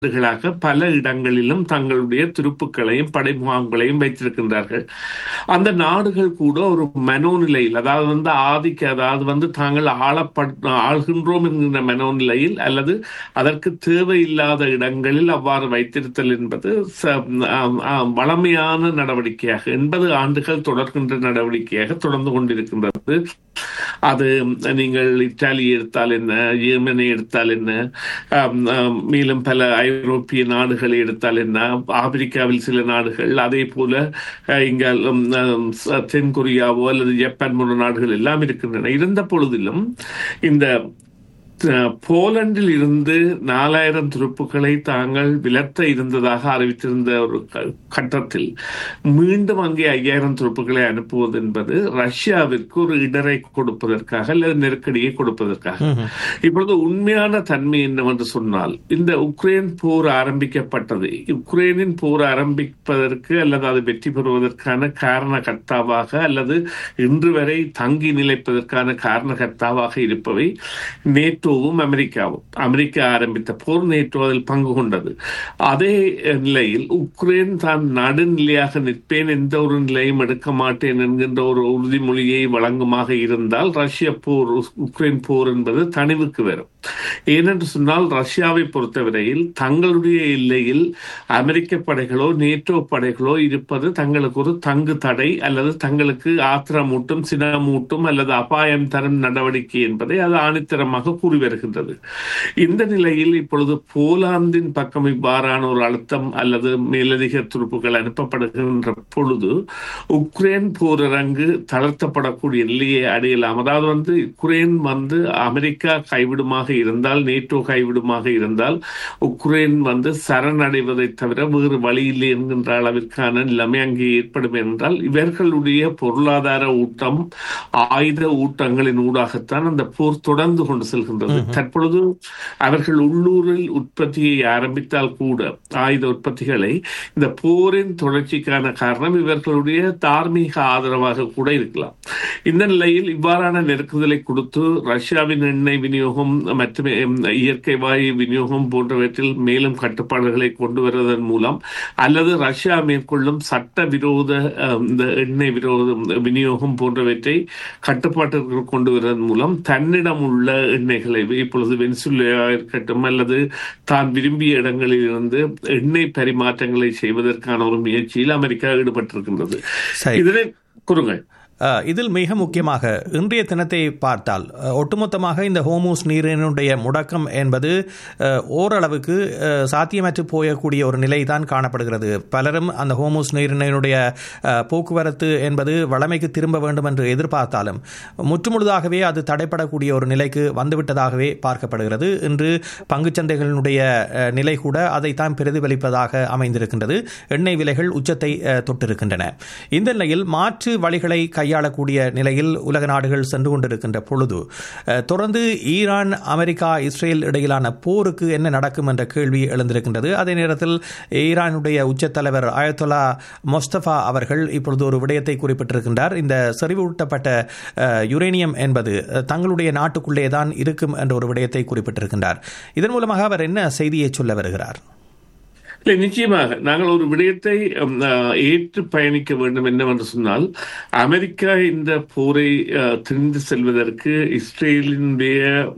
ஆண்டுகளாக பல இடங்களிலும் தங்களுடைய துருப்புக்களையும் படை முகாம்களையும் வைத்திருக்கின்றார்கள் அந்த நாடுகள் கூட ஒரு மனோநிலையில் அதாவது வந்து ஆதிக்க அதாவது வந்து தாங்கள் ஆளப்பட ஆள்கின்றோம் என்கின்ற மனோநிலையில் அல்லது அதற்கு தேவையில்லாத இடங்களில் அவ்வாறு வைத்திருத்தல் என்பது வளமையான நடவடிக்கையாக எண்பது ஆண்டுகள் தொடர்கின்ற நடவடிக்கையாக தொடர்ந்து கொண்டிருக்கின்றது அது நீங்கள் இத்தாலி எடுத்தால் என்ன ஜெர்மனி எடுத்தால் என்ன மேலும் பல ஐரோப்பிய நாடுகளை எடுத்தால் என்ன ஆப்பிரிக்காவில் சில நாடுகள் அதே போல இங்க தென்கொரியாவோ அல்லது ஜப்பான் போன்ற நாடுகள் எல்லாம் இருக்கின்றன இருந்த பொழுதிலும் இந்த போலண்டில் இருந்து நாலாயிரம் துருப்புக்களை தாங்கள் விலத்த இருந்ததாக அறிவித்திருந்த ஒரு கட்டத்தில் மீண்டும் அங்கே ஐயாயிரம் துருப்புக்களை அனுப்புவது என்பது ரஷ்யாவிற்கு ஒரு இடரை கொடுப்பதற்காக அல்லது நெருக்கடியை கொடுப்பதற்காக இப்பொழுது உண்மையான தன்மை என்னவென்று சொன்னால் இந்த உக்ரைன் போர் ஆரம்பிக்கப்பட்டது உக்ரைனின் போர் ஆரம்பிப்பதற்கு அல்லது அது வெற்றி பெறுவதற்கான காரணகர்த்தாவாக அல்லது இன்று வரை தங்கி நிலைப்பதற்கான காரணகர்த்தாவாக இருப்பவை நேட்டோ நேட்டோவும் அமெரிக்காவும் அமெரிக்கா ஆரம்பித்த போர் நேட்டோ அதில் பங்கு கொண்டது அதே நிலையில் உக்ரைன் தான் நடுநிலையாக நிற்பேன் எந்த ஒரு நிலையும் எடுக்க மாட்டேன் என்கின்ற ஒரு உறுதிமொழியை வழங்குமாக இருந்தால் ரஷ்ய போர் உக்ரைன் போர் என்பது தனிவுக்கு வரும் ஏனென்று சொன்னால் ரஷ்யாவை பொறுத்தவரையில் தங்களுடைய எல்லையில் அமெரிக்க படைகளோ நேட்டோ படைகளோ இருப்பது தங்களுக்கு ஒரு தங்கு தடை அல்லது தங்களுக்கு ஆத்திரமூட்டும் சினமூட்டும் அல்லது அபாயம் தரும் நடவடிக்கை என்பதை அது ஆணித்தரமாக கூறி வருகின்றது இந்த நிலையில் இப்பொழுது போலாந்தின் பக்கம் இவ்வாறான ஒரு அழுத்தம் அல்லது மேலதிக துருப்புகள் அனுப்பப்படுகின்ற பொழுது உக்ரைன் போரரங்கு தளர்த்தப்படக்கூடிய நிலையை அடையலாம் அதாவது வந்து உக்ரைன் வந்து அமெரிக்கா கைவிடுமாக இருந்தால் நேட்டோ கைவிடுமாக இருந்தால் உக்ரைன் வந்து சரணடைவதை தவிர வேறு வழி இல்லை என்கின்ற அளவிற்கான நிலைமை அங்கே ஏற்படும் என்றால் இவர்களுடைய பொருளாதார ஊட்டம் ஆயுத ஊட்டங்களின் ஊடாகத்தான் அந்த போர் தொடர்ந்து கொண்டு செல்கின்றது தற்பொழுது அவர்கள் உள்ளூரில் உற்பத்தியை ஆரம்பித்தால் கூட ஆயுத உற்பத்திகளை இந்த போரின் தொடர்ச்சிக்கான காரணம் இவர்களுடைய தார்மீக ஆதரவாக கூட இருக்கலாம் இந்த நிலையில் இவ்வாறான நெருக்குதலை கொடுத்து ரஷ்யாவின் எண்ணெய் விநியோகம் மற்றும் இயற்கை வாயு விநியோகம் போன்றவற்றில் மேலும் கட்டுப்பாடுகளை கொண்டு வருவதன் மூலம் அல்லது ரஷ்யா மேற்கொள்ளும் சட்ட விரோத இந்த எண்ணெய் விரோத விநியோகம் போன்றவற்றை கட்டுப்பாட்டிற்கு கொண்டு வருவதன் மூலம் தன்னிடம் உள்ள எண்ணெய்களை இப்பொழுது வெனிசுலா இருக்கட்டும் அல்லது தான் விரும்பிய இடங்களில் இருந்து எண்ணெய் பரிமாற்றங்களை செய்வதற்கான ஒரு முயற்சியில் அமெரிக்கா ஈடுபட்டிருக்கின்றது இதனை கூறுங்கள் இதில் மிக முக்கியமாக இன்றைய தினத்தை பார்த்தால் ஒட்டுமொத்தமாக இந்த ஹோமூஸ் நீரினுடைய முடக்கம் என்பது ஓரளவுக்கு சாத்தியமற்று போயக்கூடிய ஒரு நிலை தான் காணப்படுகிறது பலரும் அந்த ஹோமூஸ் நீரினுடைய போக்குவரத்து என்பது வளமைக்கு திரும்ப வேண்டும் என்று எதிர்பார்த்தாலும் முற்றுமுழுதாகவே அது தடைப்படக்கூடிய ஒரு நிலைக்கு வந்துவிட்டதாகவே பார்க்கப்படுகிறது இன்று பங்குச்சந்தைகளினுடைய நிலை கூட அதைத்தான் பிரதிபலிப்பதாக அமைந்திருக்கின்றது எண்ணெய் விலைகள் உச்சத்தை தொட்டிருக்கின்றன இந்த நிலையில் மாற்று வழிகளை கை கையாளக்கூடிய நிலையில் உலக நாடுகள் சென்று கொண்டிருக்கின்ற பொழுது தொடர்ந்து ஈரான் அமெரிக்கா இஸ்ரேல் இடையிலான போருக்கு என்ன நடக்கும் என்ற கேள்வி எழுந்திருக்கின்றது அதே நேரத்தில் ஈரானுடைய உச்சத்தலைவர் அயத்தொலா மொஸ்தபா அவர்கள் இப்பொழுது ஒரு விடயத்தை குறிப்பிட்டிருக்கின்றார் இந்த செறிவூட்டப்பட்ட யுரேனியம் என்பது தங்களுடைய நாட்டுக்குள்ளே தான் இருக்கும் என்ற ஒரு விடயத்தை குறிப்பிட்டிருக்கின்றார் இதன் மூலமாக அவர் என்ன செய்தியை சொல்ல வருகிறார் இல்லை நிச்சயமாக நாங்கள் ஒரு விடயத்தை ஏற்று பயணிக்க வேண்டும் என்னவென்று சொன்னால் அமெரிக்கா இந்த போரை திரிந்து செல்வதற்கு இஸ்ரேலினுடைய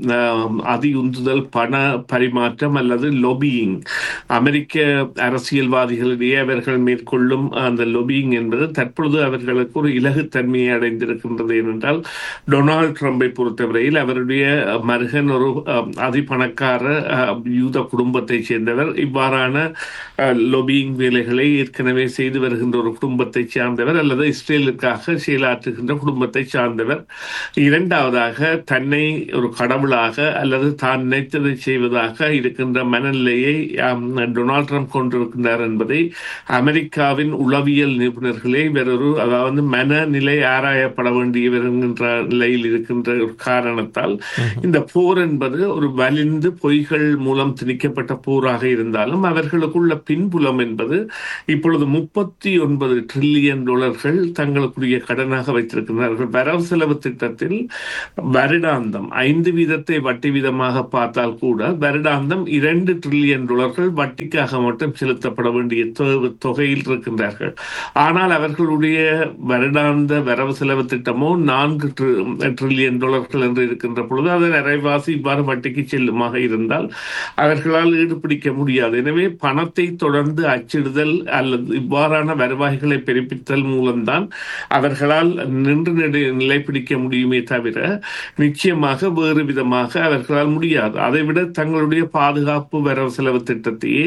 அதி உந்துதல் பண பரிமாற்றம் அல்லது லொபியிங் அமெரிக்க அரசியல்வாதிகளிடையே அவர்கள் மேற்கொள்ளும் அந்த லொபியிங் என்பது தற்பொழுது அவர்களுக்கு ஒரு இலகுத்தன்மையை அடைந்திருக்கின்றது ஏனென்றால் டொனால்டு ட்ரம்பை பொறுத்தவரையில் அவருடைய மருகன் ஒரு அதிபணக்கார யூத குடும்பத்தை சேர்ந்தவர் இவ்வாறான லொபியிங் வேலைகளை ஏற்கனவே செய்து வருகின்ற ஒரு குடும்பத்தை சார்ந்தவர் அல்லது இஸ்ரேலுக்காக செயலாற்றுகின்ற குடும்பத்தை சார்ந்தவர் இரண்டாவதாக தன்னை ஒரு கடவுளாக அல்லது தான் நினைத்ததை செய்வதாக இருக்கின்ற மனநிலையை டொனால்ட் ட்ரம்ப் கொண்டிருக்கின்றார் என்பதை அமெரிக்காவின் உளவியல் நிபுணர்களே வேறொரு அதாவது மனநிலை ஆராயப்பட வேண்டியவர் என்கின்ற நிலையில் இருக்கின்ற ஒரு காரணத்தால் இந்த போர் என்பது ஒரு வலிந்து பொய்கள் மூலம் திணிக்கப்பட்ட போராக இருந்தாலும் அவர்களுக்குள் அவர்களுக்குள்ள பின்புலம் என்பது இப்பொழுது முப்பத்தி ஒன்பது ட்ரில்லியன் டாலர்கள் தங்களுக்குரிய கடனாக வைத்திருக்கிறார்கள் வரவு செலவு திட்டத்தில் வருடாந்தம் ஐந்து வீதத்தை வட்டி வீதமாக பார்த்தால் கூட வருடாந்தம் இரண்டு ட்ரில்லியன் டாலர்கள் வட்டிக்காக மட்டும் செலுத்தப்பட வேண்டிய தொகையில் இருக்கின்றார்கள் ஆனால் அவர்களுடைய வருடாந்த வரவு செலவு திட்டமோ நான்கு ட்ரில்லியன் டாலர்கள் என்று இருக்கின்ற பொழுது அதன் அரைவாசி இவ்வாறு வட்டிக்கு செல்லுமாக இருந்தால் அவர்களால் ஈடுபிடிக்க முடியாது எனவே பணத்தை தொடர்ந்து அச்சிடுதல் அல்லது இவ்வாறான வருவாய்களை பெருப்பித்தல் மூலம்தான் அவர்களால் நின்று நிலை பிடிக்க முடியுமே தவிர நிச்சயமாக வேறு விதமாக அவர்களால் முடியாது அதைவிட தங்களுடைய பாதுகாப்பு வரவு செலவு திட்டத்தையே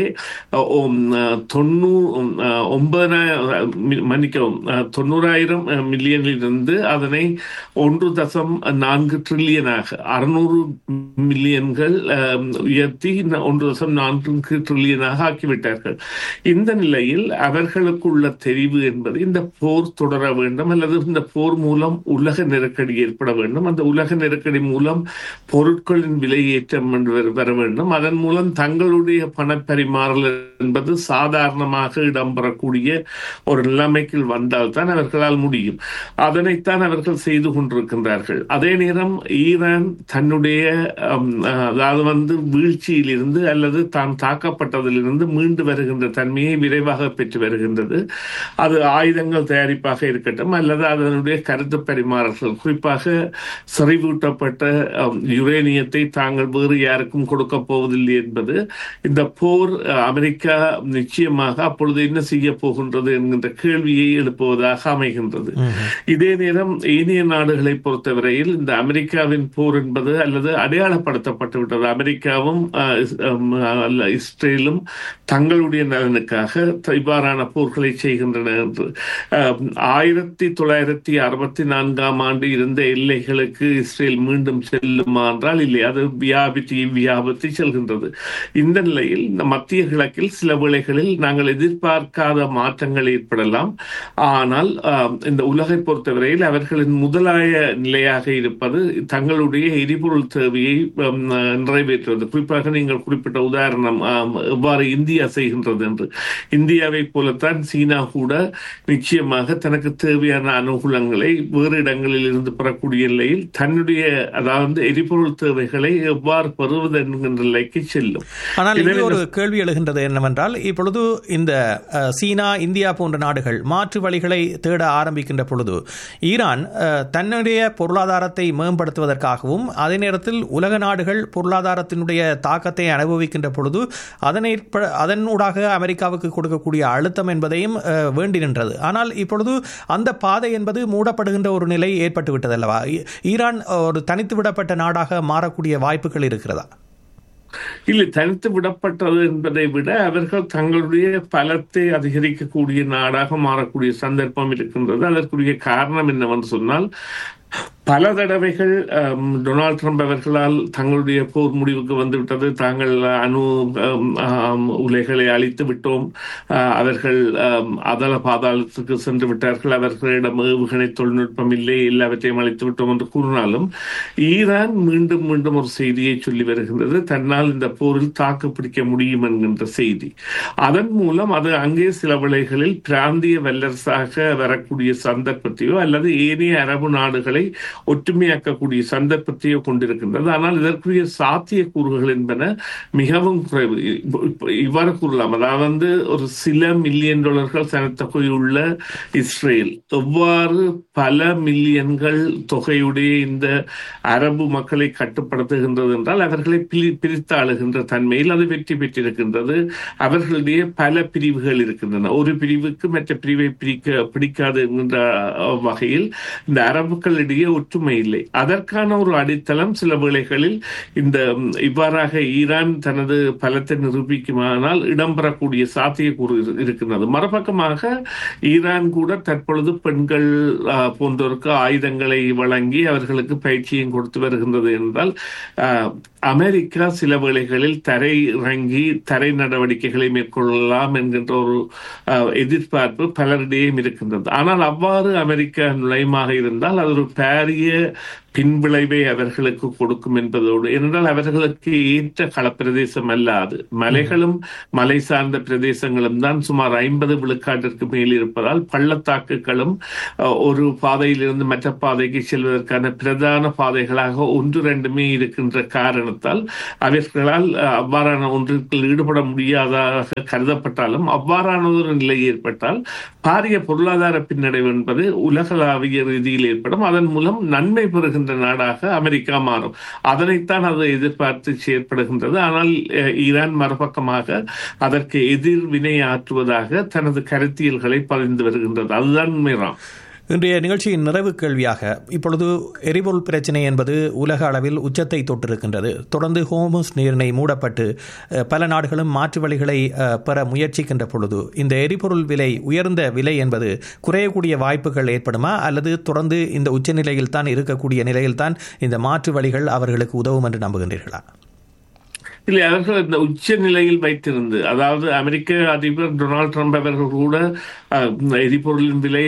தொண்ணூ ஒன்பதாயிரம் மன்னிக்கவும் தொண்ணூறாயிரம் மில்லியனில் இருந்து அதனை ஒன்று தசம் நான்கு ட்ரில்லியனாக அறுநூறு மில்லியன்கள் உயர்த்தி ஒன்று தசம் நான்கு ட்ரில்லியனாக ஆக்கிவிட்டார்கள் இந்த நிலையில் அவர்களுக்குள்ள தெரிவு என்பது இந்த போர் தொடர வேண்டும் அல்லது இந்த போர் மூலம் உலக நெருக்கடி ஏற்பட வேண்டும் அந்த உலக நெருக்கடி மூலம் பொருட்களின் விலையேற்றம் வர வேண்டும் அதன் மூலம் தங்களுடைய பணப்பரிமாறல் என்பது சாதாரணமாக இடம்பெறக்கூடிய ஒரு நிலைமைக்கு வந்தால்தான் அவர்களால் முடியும் அதனைத்தான் அவர்கள் செய்து கொண்டிருக்கின்றார்கள் அதே நேரம் ஈரான் தன்னுடைய அதாவது வந்து வீழ்ச்சியில் இருந்து அல்லது தான் தாக்கப்பட்டதிலிருந்து மீண்டு வருகின்ற தன்மையை விரைவாக பெற்று வருகின்றது அது ஆயுதங்கள் தயாரிப்பாக இருக்கட்டும் அல்லது அதனுடைய கருத்து பரிமாறல்கள் குறிப்பாக செறிவூட்டப்பட்ட யுரேனியத்தை தாங்கள் வேறு யாருக்கும் கொடுக்க போவதில்லை என்பது இந்த போர் அமெரிக்கா நிச்சயமாக அப்பொழுது என்ன செய்ய போகின்றது என்கின்ற கேள்வியை எழுப்புவதாக அமைகின்றது இதே நேரம் ஏனைய நாடுகளை பொறுத்தவரையில் இந்த அமெரிக்காவின் போர் என்பது அல்லது அடையாளப்படுத்தப்பட்டு விட்டது அமெரிக்காவும் இஸ்ரேலும் தங்களுடைய நலனுக்காக இவ்வாறான போர்களை செய்கின்றன என்று ஆயிரத்தி தொள்ளாயிரத்தி அறுபத்தி நான்காம் ஆண்டு இருந்த எல்லைகளுக்கு இஸ்ரேல் மீண்டும் செல்லுமா என்றால் இல்லை அது வியாபித்து வியாபித்து செல்கின்றது இந்த நிலையில் மத்திய கிழக்கில் சில வேளைகளில் நாங்கள் எதிர்பார்க்காத மாற்றங்கள் ஏற்படலாம் ஆனால் இந்த உலகை பொறுத்தவரையில் அவர்களின் முதலாய நிலையாக இருப்பது தங்களுடைய எரிபொருள் தேவையை நிறைவேற்றுவது குறிப்பாக நீங்கள் குறிப்பிட்ட உதாரணம் எவ்வாறு இந்தியா செய்கின்றது என்று இந்தியாவை போலத்தான் சீனா கூட நிச்சயமாக தனக்கு தேவையான அனுகூலங்களை வேறு இடங்களில் இருந்து பெறக்கூடிய நிலையில் தன்னுடைய அதாவது எரிபொருள் தேவைகளை எவ்வாறு பெறுவது என்கின்ற நிலைக்கு செல்லும் ஆனால் இங்கே ஒரு கேள்வி எழுகின்றது என்னவென்றால் இப்பொழுது இந்த சீனா இந்தியா போன்ற நாடுகள் மாற்று வழிகளை தேட ஆரம்பிக்கின்ற பொழுது ஈரான் தன்னுடைய பொருளாதாரத்தை மேம்படுத்துவதற்காகவும் அதே நேரத்தில் உலக நாடுகள் பொருளாதாரத்தினுடைய தாக்கத்தை அனுபவிக்கின்ற பொழுது அதனை அதனூடாக அமெரிக்காவுக்கு கொடுக்கக்கூடிய அழுத்தம் என்பதையும் வேண்டி நின்றது ஆனால் இப்பொழுது அந்த பாதை என்பது மூடப்படுகின்ற ஒரு நிலை ஏற்பட்டு விட்டது அல்லவா ஈரான் ஒரு தனித்து விடப்பட்ட நாடாக மாறக்கூடிய வாய்ப்புகள் இருக்கிறதா இல்லை தனித்து விடப்பட்டது என்பதை விட அவர்கள் தங்களுடைய பலத்தை அதிகரிக்கக்கூடிய நாடாக மாறக்கூடிய சந்தர்ப்பம் இருக்கின்றது அதற்குரிய காரணம் என்னவென்று சொன்னால் பல தடவைகள் டொனால்ட் ட்ரம்ப் அவர்களால் தங்களுடைய போர் முடிவுக்கு வந்துவிட்டது தாங்கள் அணு உலைகளை அழித்து விட்டோம் அவர்கள் அதல பாதாளத்துக்கு சென்று விட்டார்கள் அவர்களிடம் ஏவுகணை தொழில்நுட்பம் இல்லை எல்லாவற்றையும் அழித்து விட்டோம் என்று கூறினாலும் ஈரான் மீண்டும் மீண்டும் ஒரு செய்தியை சொல்லி வருகின்றது தன்னால் இந்த போரில் தாக்கு பிடிக்க முடியும் என்கின்ற செய்தி அதன் மூலம் அது அங்கே சில வேளைகளில் பிராந்திய வல்லரசாக வரக்கூடிய சந்தர்ப்பத்தையோ அல்லது ஏனைய அரபு நாடுகளை ஒற்றுமையாக்கக்கூடிய சந்தர்ப்பத்தையோ கொண்டிருக்கின்றது ஆனால் இதற்குரிய சாத்திய கூறுகள் என்பன மிகவும் குறைவு இவ்வாறு கூறலாம் அதாவது ஒரு சில மில்லியன் டாலர்கள் சனத்தொகையுள்ள இஸ்ரேல் எவ்வாறு பல மில்லியன்கள் தொகையுடைய இந்த அரபு மக்களை கட்டுப்படுத்துகின்றது என்றால் அவர்களை பிரித்தாளுகின்ற தன்மையில் அது வெற்றி பெற்றிருக்கின்றது அவர்களுடைய பல பிரிவுகள் இருக்கின்றன ஒரு பிரிவுக்கு மற்ற பிரிவை பிரிக்க பிடிக்காது என்கின்ற வகையில் இந்த அரபுக்களிடையே ஒற்றுமை இல்லை அதற்கான ஒரு அடித்தளம் சில வேளைகளில் இந்த இவ்வாறாக ஈரான் தனது பலத்தை நிரூபிக்குமானால் இடம்பெறக்கூடிய சாத்தியக்கூறு இருக்கின்றது மறுபக்கமாக ஈரான் கூட தற்பொழுது பெண்கள் போன்றோருக்கு ஆயுதங்களை வழங்கி அவர்களுக்கு பயிற்சியும் கொடுத்து வருகின்றது என்றால் அமெரிக்கா சில வேளைகளில் தரை இறங்கி தரை நடவடிக்கைகளை மேற்கொள்ளலாம் என்கின்ற ஒரு எதிர்பார்ப்பு பலரிடையும் இருக்கின்றது ஆனால் அவ்வாறு அமெரிக்கா நுழைமாக இருந்தால் அது ஒரு பாரிய பின்விளைவை அவர்களுக்கு கொடுக்கும் என்பதோடு ஏனென்றால் அவர்களுக்கு ஏற்ற களப்பிரதேசம் அல்லாது மலைகளும் மலை சார்ந்த பிரதேசங்களும் தான் சுமார் ஐம்பது விழுக்காட்டிற்கு மேல் இருப்பதால் பள்ளத்தாக்குகளும் ஒரு பாதையிலிருந்து மற்ற பாதைக்கு செல்வதற்கான பிரதான பாதைகளாக ஒன்று ரெண்டுமே இருக்கின்ற காரணத்தால் அவர்களால் அவ்வாறான ஒன்றில் ஈடுபட முடியாதாக கருதப்பட்டாலும் அவ்வாறான ஒரு நிலை ஏற்பட்டால் பாரிய பொருளாதார பின்னடைவு என்பது உலகளாவிய ரீதியில் ஏற்படும் அதன் மூலம் நன்மை பெறுகின்ற நாடாக அமெரிக்கா மாறும் அதனைத்தான் அது எதிர்பார்த்து செயற்படுகின்றது ஆனால் ஈரான் மறுபக்கமாக அதற்கு எதிர்வினை ஆற்றுவதாக தனது கருத்தியல்களை பதிந்து வருகின்றது அதுதான் உண்மைதான் இன்றைய நிகழ்ச்சியின் நிறைவு கேள்வியாக இப்பொழுது எரிபொருள் பிரச்சினை என்பது உலக அளவில் உச்சத்தை தொட்டிருக்கின்றது தொடர்ந்து ஹோமஸ் நீரிணை மூடப்பட்டு பல நாடுகளும் மாற்று வழிகளை பெற முயற்சிக்கின்ற பொழுது இந்த எரிபொருள் விலை உயர்ந்த விலை என்பது குறையக்கூடிய வாய்ப்புகள் ஏற்படுமா அல்லது தொடர்ந்து இந்த உச்சநிலையில் தான் இருக்கக்கூடிய நிலையில்தான் இந்த மாற்று வழிகள் அவர்களுக்கு உதவும் என்று நம்புகின்றீர்களா இல்லை அவர்கள் இந்த உச்ச நிலையில் வைத்திருந்து அதாவது அமெரிக்க அதிபர் டொனால்ட் ட்ரம்ப் அவர்கள் கூட எரிபொருளின் விலை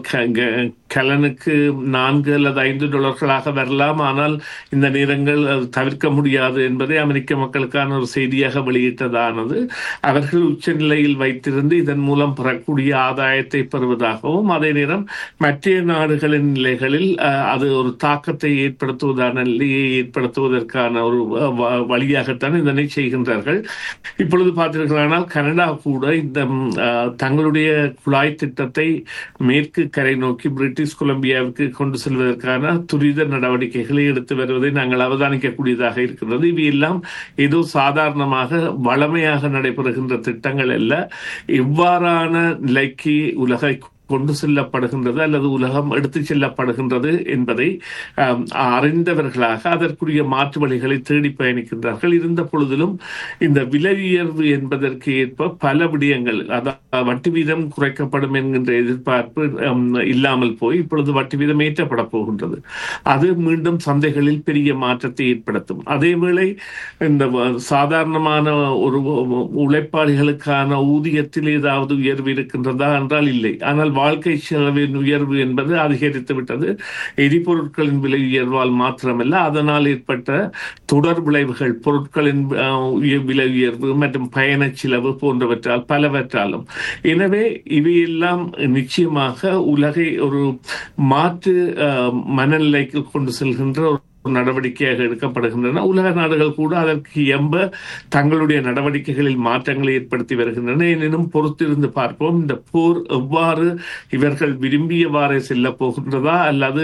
கலனுக்கு நான்கு அல்லது ஐந்து டாலர்களாக வரலாம் ஆனால் இந்த நேரங்கள் தவிர்க்க முடியாது என்பதை அமெரிக்க மக்களுக்கான ஒரு செய்தியாக வெளியிட்டதானது அவர்கள் உச்ச நிலையில் வைத்திருந்து இதன் மூலம் பெறக்கூடிய ஆதாயத்தை பெறுவதாகவும் அதே நேரம் மற்ற நாடுகளின் நிலைகளில் அது ஒரு தாக்கத்தை ஏற்படுத்துவதான நிலையை ஏற்படுத்துவதற்கான ஒரு வழியாகத்தான் இதனை செய்கின்றார்கள் இப்பொழுது பார்த்தீர்களானால் கனடா கூட இந்த தங்களுடைய குழாய் திட்டத்தை மேற்கு கரை நோக்கி பிரிட்டிஷ் கொலம்பியாவுக்கு கொண்டு செல்வதற்கான துரித நடவடிக்கைகளை எடுத்து வருவதை நாங்கள் அவதானிக்கக்கூடியதாக இருக்கின்றது இவையெல்லாம் ஏதோ சாதாரணமாக வளமையாக நடைபெறுகின்ற திட்டங்கள் அல்ல இவ்வாறான நிலைக்கு உலகை கொண்டு செல்லப்படுகின்றது அல்லது உலகம் எடுத்துச் செல்லப்படுகின்றது என்பதை அறிந்தவர்களாக அதற்குரிய மாற்று வழிகளை தேடி பயணிக்கின்றார்கள் இருந்த பொழுதிலும் இந்த விலை உயர்வு என்பதற்கு ஏற்ப பல விடயங்கள் அதாவது வட்டி வீதம் குறைக்கப்படும் என்கின்ற எதிர்பார்ப்பு இல்லாமல் போய் இப்பொழுது வட்டி வீதம் ஏற்றப்பட போகின்றது அது மீண்டும் சந்தைகளில் பெரிய மாற்றத்தை ஏற்படுத்தும் அதேவேளை இந்த சாதாரணமான ஒரு உழைப்பாளிகளுக்கான ஊதியத்தில் ஏதாவது உயர்வு இருக்கின்றதா என்றால் இல்லை ஆனால் வாழ்க்கை செலவின் உயர்வு என்பது அதிகரித்து விட்டது எரிபொருட்களின் விலை உயர்வால் மாத்திரமல்ல அதனால் ஏற்பட்ட தொடர் விளைவுகள் பொருட்களின் விலை உயர்வு மற்றும் பயண செலவு போன்றவற்றால் பலவற்றாலும் எனவே இவையெல்லாம் நிச்சயமாக உலகை ஒரு மாற்று மனநிலைக்கு கொண்டு செல்கின்ற ஒரு நடவடிக்கையாக எடுக்கப்படுகின்றன உலக நாடுகள் கூட அதற்கு எம்ப தங்களுடைய நடவடிக்கைகளில் மாற்றங்களை ஏற்படுத்தி வருகின்றன எனினும் பொறுத்திருந்து பார்ப்போம் இந்த போர் எவ்வாறு இவர்கள் விரும்பியவாறே செல்ல போகின்றதா அல்லது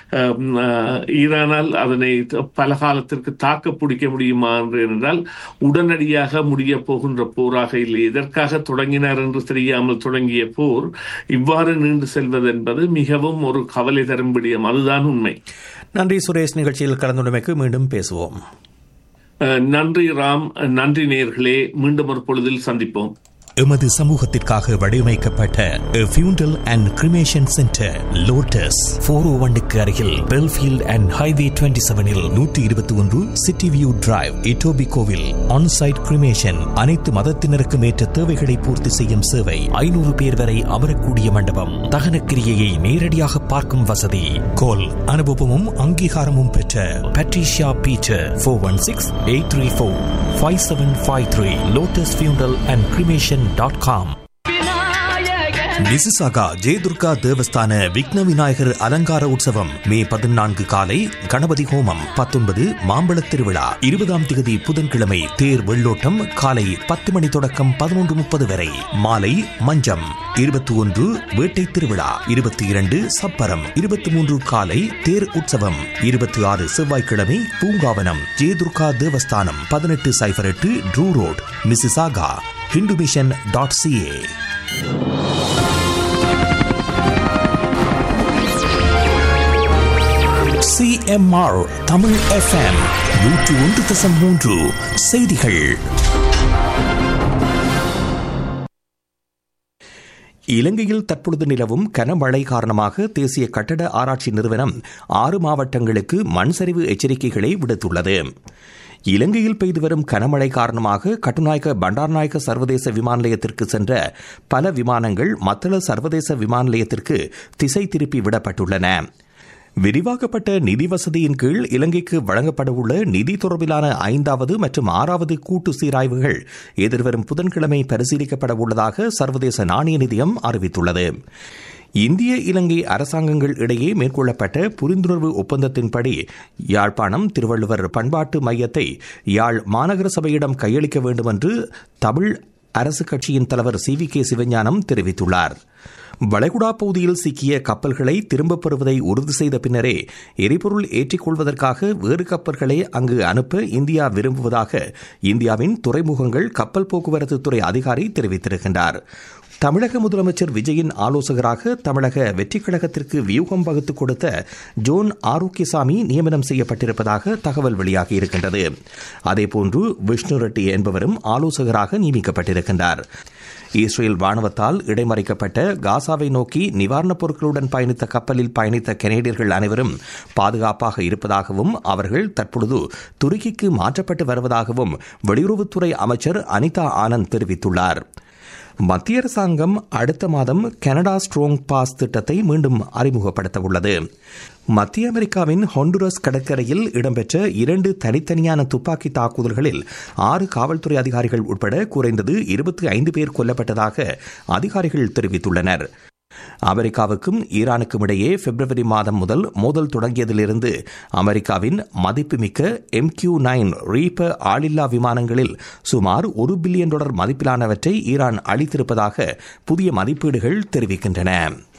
ஈரானால் அதனை பல காலத்திற்கு தாக்க பிடிக்க முடியுமா என்று என்றால் உடனடியாக முடிய போகின்ற போராக இல்லை எதற்காக தொடங்கினார் என்று தெரியாமல் தொடங்கிய போர் இவ்வாறு நீண்டு செல்வது என்பது மிகவும் ஒரு கவலை தரும் விடயம் அதுதான் உண்மை நன்றி சுரேஷ் நிகழ்ச்சியில் கலந்துள்ளமைக்கு மீண்டும் பேசுவோம் நன்றி ராம் நன்றி நேர்களே மீண்டும் ஒரு பொழுதில் சந்திப்போம் எமது சமூகத்திற்காக வடிவமைக்கப்பட்ட funeral and cremation centre Lotus four O ஒன்னுக்கு அருகில் பெல்ஃபீல்ட் அண்ட் ஹைவே டுவெண்ட்டி செவனில் நூற்றி இருபத்தி ஒன்று சிட்டி வியூ டிரைவ் இட்டோபி கோவில் ஆன்சைட் கிரிமேஷன் அனைத்து மதத்தினருக்கும் ஏற்ற தேவைகளை பூர்த்தி செய்யும் சேவை ஐநூறு பேர் வரை அமரக்கூடிய மண்டபம் தகன கிரியையை நேரடியாக பார்க்கும் வசதி கோல் அனுபவமும் அங்கீகாரமும் பெற்ற Patricia Peter four one six eight three four five seven five three Lotus funeral and cremation dot com Mississauga Jayadurga Devasthana Vighna Vinayagar அலங்கார உற்சவம் மே பதினான்கு காலை கணபதி ஹோமம் பத்தொன்பது மாம்பழத் திருவிழா இருபதாம் திகதி புதன்கிழமை தேர் வெள்ளோட்டம் காலை பத்து மணி தொடக்கம் பதினொன்று முப்பது வரை மாலை மஞ்சம் இருபத்தி ஒன்று வேட்டை திருவிழா இருபத்தி இரண்டு சப்பரம் இருபத்தி மூன்று காலை தேர் உற்சவம் இருபத்தி ஆறு செவ்வாய்க்கிழமை பூங்காவனம் ஜெயதுர்கா தேவஸ்தானம் பதினெட்டு சைபர் எட்டு Drew Road Mississauga Hindu Mission dot CA CMR Tamil FM நூற்று ஒன்று தசம் மூன்று செய்திகள் இலங்கையில் தற்பொழுது நிலவும் கனமழை காரணமாக தேசிய கட்டட ஆராய்ச்சி நிறுவனம் ஆறு மாவட்டங்களுக்கு மண் சரிவு எச்சரிக்கைகளை விடுத்துள்ளது இலங்கையில் பெய்து வரும் கனமழை காரணமாக கட்டுநாயக்க பண்டார்நாயக்க சர்வதேச விமான நிலையத்திற்கு சென்ற பல விமானங்கள் மத்தள சர்வதேச விமான நிலையத்திற்கு திசை திருப்பி விடப்பட்டுள்ளன விரிவாக்கப்பட்ட நிதி வசதியின் கீழ் இலங்கைக்கு வழங்கப்படவுள்ள நிதி தொடர்பிலான ஐந்தாவது மற்றும் ஆறாவது கூட்டு சீராய்வுகள் எதிர்வரும் புதன்கிழமை பரிசீலிக்கப்பட உள்ளதாக சர்வதேச நாணய நிதியம் அறிவித்துள்ளது இந்திய இலங்கை அரசாங்கங்கள் இடையே மேற்கொள்ளப்பட்ட புரிந்துணர்வு ஒப்பந்தத்தின்படி யாழ்ப்பாணம் திருவள்ளுவர் பண்பாட்டு மையத்தை யாழ் மாநகர சபையிடம் கையளிக்க வேண்டும் என்று தமிழ் அரசு கட்சியின் தலைவர் சி வி கே சிவஞானம் தெரிவித்துள்ளார் வளைகுடா பகுதியில் சிக்கிய கப்பல்களை திரும்பப் பெறுவதை உறுதி செய்த பின்னரே எரிபொருள் ஏற்றிக்கொள்வதற்காக வேறு கப்பல்களை அங்கு அனுப்ப இந்தியா விரும்புவதாக இந்தியாவின் துறைமுகங்கள் கப்பல் போக்குவரத்து துறை அதிகாரி தெரிவித்திருக்கின்றார் தமிழக முதலமைச்சர் விஜயின் ஆலோசகராக தமிழக வெற்றிக் கழகத்திற்கு வியூகம் வகுத்து கொடுத்த ஜோன் ஆரோக்கியசாமி நியமனம் செய்யப்பட்டிருப்பதாக தகவல் வெளியாகியிருக்கின்றது அதேபோன்று விஷ்ணு ரெட்டி என்பவரும் ஆலோசகராக நியமிக்கப்பட்டிருக்கின்றார் இஸ்ரேல் ராணுவத்தால் இடைமறிக்கப்பட்ட காசாவை நோக்கி நிவாரணப் பொருட்களுடன் பயணித்த கப்பலில் பயணித்த கனேடியர்கள் அனைவரும் பாதுகாப்பாக இருப்பதாகவும் அவர்கள் தற்பொழுது துருக்கிக்கு மாற்றப்பட்டு வருவதாகவும் வெளியுறவுத்துறை அமைச்சர் அனிதா ஆனந்த் தெரிவித்துள்ளார் மத்திய அரசாங்கம் அடுத்த மாதம் கனடா ஸ்ட்ரோங் பாஸ் திட்டத்தை மீண்டும் அறிமுகப்படுத்த உள்ளது மத்திய அமெரிக்காவின் ஹொண்டுரஸ் கடற்கரையில் இடம்பெற்ற இரண்டு தனித்தனியான துப்பாக்கி தாக்குதல்களில் ஆறு காவல்துறை அதிகாரிகள் உட்பட குறைந்தது இருபத்தி ஐந்து பேர் கொல்லப்பட்டதாக அதிகாரிகள் தெரிவித்துள்ளனர் அமெரிக்காவுக்கும் ஈரானுக்கும் இடையே பிப்ரவரி மாதம் முதல் மோதல் தொடங்கியதிலிருந்து அமெரிக்காவின் மதிப்புமிக்க எம் கியூ நைன் ரீப்பர் ஆளில்லா விமானங்களில் சுமார் ஒரு பில்லியன் டாலர் மதிப்பிலானவற்றை ஈரான் அளித்திருப்பதாக புதிய மதிப்பீடுகள் தெரிவிக்கின்றன